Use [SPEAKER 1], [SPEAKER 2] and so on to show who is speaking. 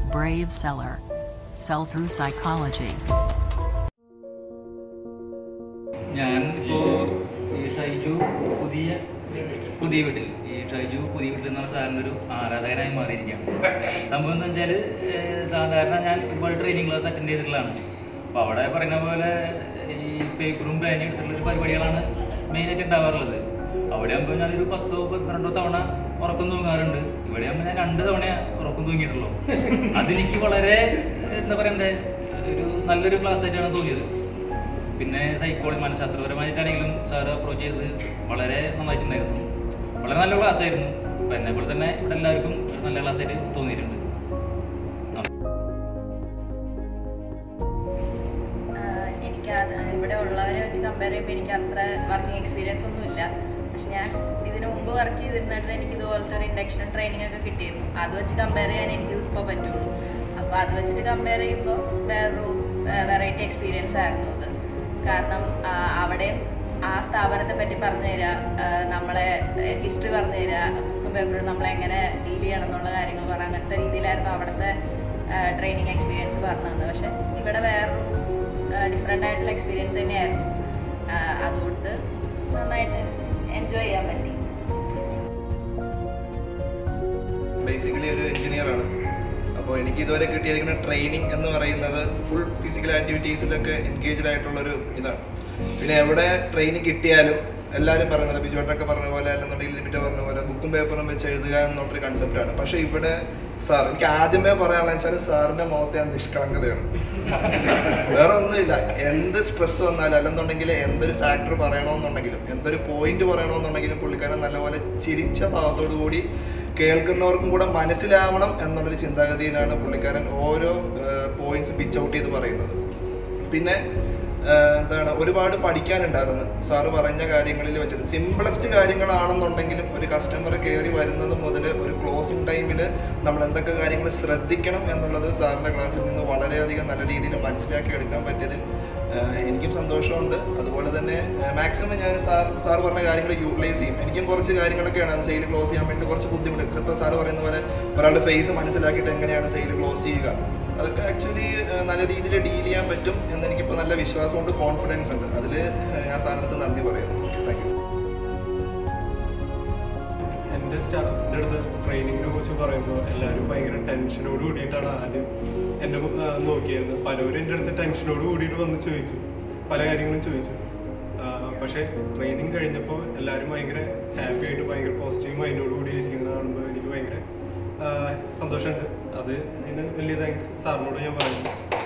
[SPEAKER 1] Brave Seller. Sell through psychology.
[SPEAKER 2] ഞാൻ ഇപ്പോൾ ഈ ഷൈജു പുതിയ പുതിയ വീട്ടിൽ ഈ ഷൈജു പുതിയ വീട്ടിൽ എന്ന് പറഞ്ഞ സാറിൻ്റെ ഒരു ആരാധകനായി മാറിയിരിക്കുകയാണ് സംഭവം എന്താ വെച്ചാൽ സാധാരണ ഞാൻ ഒരുപാട് ട്രെയിനിങ് ക്ലാസ് അറ്റൻഡ് ചെയ്തിട്ടുള്ളതാണ് അപ്പോൾ അവിടെ പറയുന്ന പോലെ ഈ പേപ്പറും പേനയും എടുത്തിട്ടുള്ള ഒരു പരിപാടികളാണ് മെയിനായിട്ട് ഉണ്ടാവാറുള്ളത് അവിടെ ആകുമ്പോൾ ഞാനൊരു പത്തോ പന്ത്രണ്ടോ തവണ ഉറക്കം തൂങ്ങാറുണ്ട് ഇവിടെ ആകുമ്പോൾ ഞാൻ രണ്ട് തവണ ഉറക്കം തൂങ്ങിയിട്ടുള്ളൂ അതെനിക്ക് വളരെ എന്താ പറയണ്ടേ ഒരു നല്ലൊരു ക്ലാസ് ആയിട്ടാണ് തോന്നിയത് പിന്നെ സൈക്കോളജി മനഃശാസ്ത്രപരമായിട്ടാണെങ്കിലും സാർ അപ്രോച്ച് ചെയ്തത് വളരെ നന്നായിട്ടുണ്ടായിരുന്നു വളരെ നല്ല ക്ലാസ് ആയിരുന്നു അപ്പം എന്നെ പോലെ തന്നെ ഇവിടെ എല്ലാവർക്കും ഒരു നല്ല ക്ലാസ് ആയിട്ട് തോന്നിയിട്ടുണ്ട്
[SPEAKER 3] ആഹ് എനിക്ക് അത് ഇവിടെ ഉള്ളവരെ വെച്ച് കമ്പയർ ചെയ്യുമ്പോൾ എനിക്ക് അത്ര വർക്കിംഗ് എക്സ്പീരിയൻസ് ഒന്നുമില്ല പക്ഷെ ഞാൻ ഇതിനു മുമ്പ് വർക്ക് ചെയ്തിരുന്നിട്ട് എനിക്ക് ഇതുപോലത്തെ ഒരു ഇൻഡക്ഷൻ ട്രെയിനിങ് ഒക്കെ കിട്ടിയിരുന്നു അത് വെച്ച് കമ്പയർ ചെയ്യാൻ എനിക്ക് ഇപ്പോൾ പറ്റുള്ളൂ അപ്പോൾ അത് വെച്ചിട്ട് കമ്പയർ ചെയ്യുമ്പോൾ വേറൊരു വെറൈറ്റി എക്സ്പീരിയൻസ് ആയിരുന്നു അത് കാരണം ആഹ് അവിടെ ആ സ്ഥാപനത്തെ പറ്റി പറഞ്ഞു തരിക ആഹ് നമ്മളെ ഹിസ്റ്ററി പറഞ്ഞു തരിക പേപ്പർ നമ്മളെങ്ങനെ ഡീൽ ചെയ്യണം എന്നുള്ള കാര്യങ്ങൾ പറയാം അങ്ങനത്തെ രീതിയിലായിരുന്നു അവിടുത്തെ ട്രെയിനിങ് എക്സ്പീരിയൻസ് പറഞ്ഞു തന്നത് പക്ഷെ ഇവിടെ വേറൊരു ഡിഫറെൻ്റ് ആയിട്ടുള്ള എക്സ്പീരിയൻസ് തന്നെയായിരുന്നു ആഹ് അതുകൊണ്ട് നന്നായിട്ട് എൻജോയ് ചെയ്യാൻ പറ്റി
[SPEAKER 4] ബേസിക്കലി ഒരു എഞ്ചിനീയർ ആണ് അപ്പോൾ എനിക്ക് ഇതുവരെ കിട്ടിയിരിക്കുന്ന ട്രെയിനിങ് എന്ന് പറയുന്നത് ഫുൾ ഫിസിക്കൽ ആക്ടിവിറ്റീസിലൊക്കെ എൻഗേജ്ഡ് ആയിട്ടുള്ളൊരു ഇതാണ് പിന്നെ എവിടെ ട്രെയിനിങ് കിട്ടിയാലും എല്ലാവരും പറയുന്നത് ബിജുവേട്ടനൊക്കെ പറഞ്ഞ പോലെ അല്ലെന്നുണ്ടെങ്കിൽ ലിമിറ്റ് പറഞ്ഞ പോലെ ബുക്കും പേപ്പറും വെച്ച് എഴുതുക എന്നുള്ളൊരു കൺസെപ്റ്റാണ് പക്ഷേ ഇവിടെ സാർ എനിക്ക് ആദ്യമേ പറയാനുള്ള വെച്ചാൽ സാറിന്റെ മുഖത്തെ ആ നിഷ്കളങ്കതയാണ് വേറെ ഒന്നുമില്ല എന്ത് സ്ട്രെസ് വന്നാലും അല്ലെന്നുണ്ടെങ്കിൽ എന്തൊരു ഫാക്ടർ പറയണമെന്നുണ്ടെങ്കിലും എന്തൊരു പോയിന്റ് പറയണമെന്നുണ്ടെങ്കിലും പുള്ളിക്കാരൻ നല്ലപോലെ ചിരിച്ച ഭാവത്തോടു കൂടി കേൾക്കുന്നവർക്കും കൂടെ മനസ്സിലാവണം എന്നുള്ളൊരു ചിന്താഗതിയിലാണ് പുള്ളിക്കാരൻ ഓരോ പോയിന്റ്സ് പിച്ച് ഔട്ട് ചെയ്ത് പറയുന്നത് പിന്നെ ആഹ് എന്താണ് ഒരുപാട് പഠിക്കാനുണ്ടായിരുന്നു സാറ് പറഞ്ഞ കാര്യങ്ങളിൽ വെച്ചിട്ട് സിമ്പിളസ്റ്റ് കാര്യങ്ങളാണെന്നുണ്ടെങ്കിലും ഒരു കസ്റ്റമർ കയറി വരുന്നത് മുതൽ ഒരു ക്ലോസിംഗ് ടൈമിൽ നമ്മൾ എന്തൊക്കെ കാര്യങ്ങൾ ശ്രദ്ധിക്കണം എന്നുള്ളത് സാറിൻ്റെ ക്ലാസ്സിൽ നിന്ന് വളരെയധികം നല്ല രീതിയിൽ മനസ്സിലാക്കി എടുക്കാൻ പറ്റിയതിൽ ആഹ് എനിക്കും സന്തോഷമുണ്ട് അതുപോലെ തന്നെ മാക്സിമം ഞാൻ സാർ സാർ പറഞ്ഞ കാര്യങ്ങൾ യൂട്ടിലൈസ് ചെയ്യും എനിക്കും കുറച്ച് കാര്യങ്ങളൊക്കെയാണ് അത് സെയിൽ ക്ലോസ് ചെയ്യാൻ വേണ്ടി കുറച്ച് ബുദ്ധിമുട്ട് ഇപ്പോൾ സാർ പറയുന്ന പോലെ ഒരാളുടെ ഫേസ് മനസ്സിലാക്കിയിട്ട് എങ്ങനെയാണ് സെയിൽ ക്ലോസ് ചെയ്യുക അതൊക്കെ ആക്ച്വലി നല്ല രീതിയിൽ ഡീൽ ചെയ്യാൻ പറ്റും എന്ന് എനിക്കിപ്പോൾ നല്ല വിശ്വാസമുണ്ട് കോൺഫിഡൻസ് ഉണ്ട് അതിൽ ഞാൻ സാറിൻ്റെ അടുത്ത് നന്ദി പറയുന്നു താങ്ക് യു
[SPEAKER 5] എൻ്റെ സ്റ്റാഫിൻ്റെ അടുത്ത് ട്രെയിനിങ്ങിനെ കുറിച്ച് പറയുമ്പോൾ എല്ലാവരും ഭയങ്കര ടെൻഷനോട് കൂടിയിട്ടാണ് ആദ്യം എന്നെ മു- ആ, നോക്കിയത് പലവരും എൻ്റെ അടുത്ത് ടെൻഷനോട് കൂടിയിട്ട് വന്ന് ചോദിച്ചു പല കാര്യങ്ങളും ചോദിച്ചു ആ, പക്ഷേ ട്രെയിനിങ് കഴിഞ്ഞപ്പോൾ എല്ലാവരും ഭയങ്കര ഹാപ്പി ആയിട്ട് ഭയങ്കര പോസിറ്റീവ് മൈൻഡോട് കൂടി ഇരിക്കുന്നത് കാണുമ്പോൾ എനിക്ക് ഭയങ്കര ആ, സന്തോഷമുണ്ട് അത് അതിന് വലിയ താങ്ക്സ് സാറിനോട് ഞാൻ പറയുന്നു